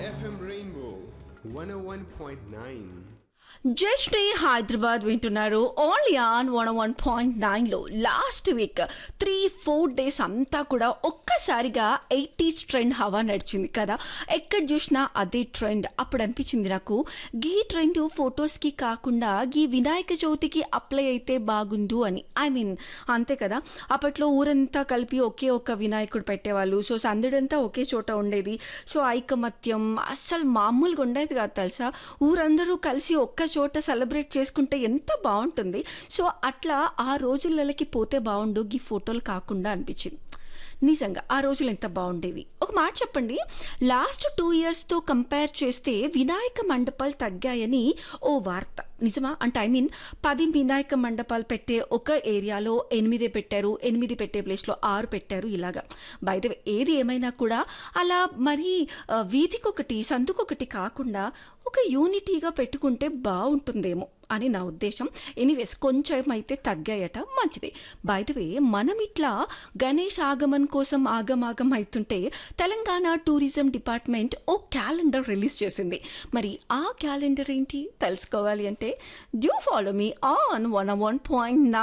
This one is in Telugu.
FM Rainbow 101.9. జస్ట్ హైదరాబాద్ వింటున్నారు only on one one point నైన్లో last week three four days అంతా కూడా ఒక్కసారిగా ఎయిటీస్ ట్రెండ్ హవా నడిచింది కదా ఎక్కడ చూసినా అదే ట్రెండ్ అప్పుడు అనిపించింది నాకు గీ ట్రెండ్ ఫొటోస్కి కాకుండా గీ వినాయక చవితికి అప్లై అయితే బాగుండు అని ఐ మీన్ అంతే కదా అప్పట్లో ఊరంతా కలిపి ఒకే ఒక్క వినాయకుడు పెట్టేవాళ్ళు సో సందడంతా ఒకే చోట ఉండేది సో ఐకమత్యం అస్సలు మామూలుగా ఉండేది కాదు తెలుసా ఊరందరూ కలిసి ఒక్క చోట సెలబ్రేట్ చేసుకుంటే ఎంత బాగుంటుంది సో అట్లా ఆ రోజులకి పోతే బాగుండు ఈ ఫోటోలు కాకుండా అనిపించింది నిజంగా ఆ రోజులు ఎంత బాగుండేవి ఒక మాట చెప్పండి లాస్ట్ టూ ఇయర్స్తో కంపేర్ చేస్తే వినాయక మండపాలు తగ్గాయని ఓ వార్త నిజమా అంటే ఐ మీన్ పది వినాయక మండపాలు పెట్టే ఒక ఏరియాలో ఎనిమిదే పెట్టారు ఎనిమిది పెట్టే ప్లేస్లో ఆరు పెట్టారు ఇలాగా బయట ఏది ఏమైనా కూడా అలా మరి ఆ, వీధికొకటి సందుకొకటి కాకుండా ఒక యూనిటీగా పెట్టుకుంటే బాగుంటుందేమో అని నా ఉద్దేశం ఎనీవేస్ కొంచెం అయితే తగ్గాయట మంచిది బయటవే మనం ఇట్లా గణేష్ ఆగమన్ కోసం ఆగమాగం అవుతుంటే తెలంగాణ టూరిజం డిపార్ట్మెంట్ ఓ క్యాలెండర్ రిలీజ్ చేసింది మరి ఆ క్యాలెండర్ ఏంటి తెలుసుకోవాలి అంటే do follow me on one one point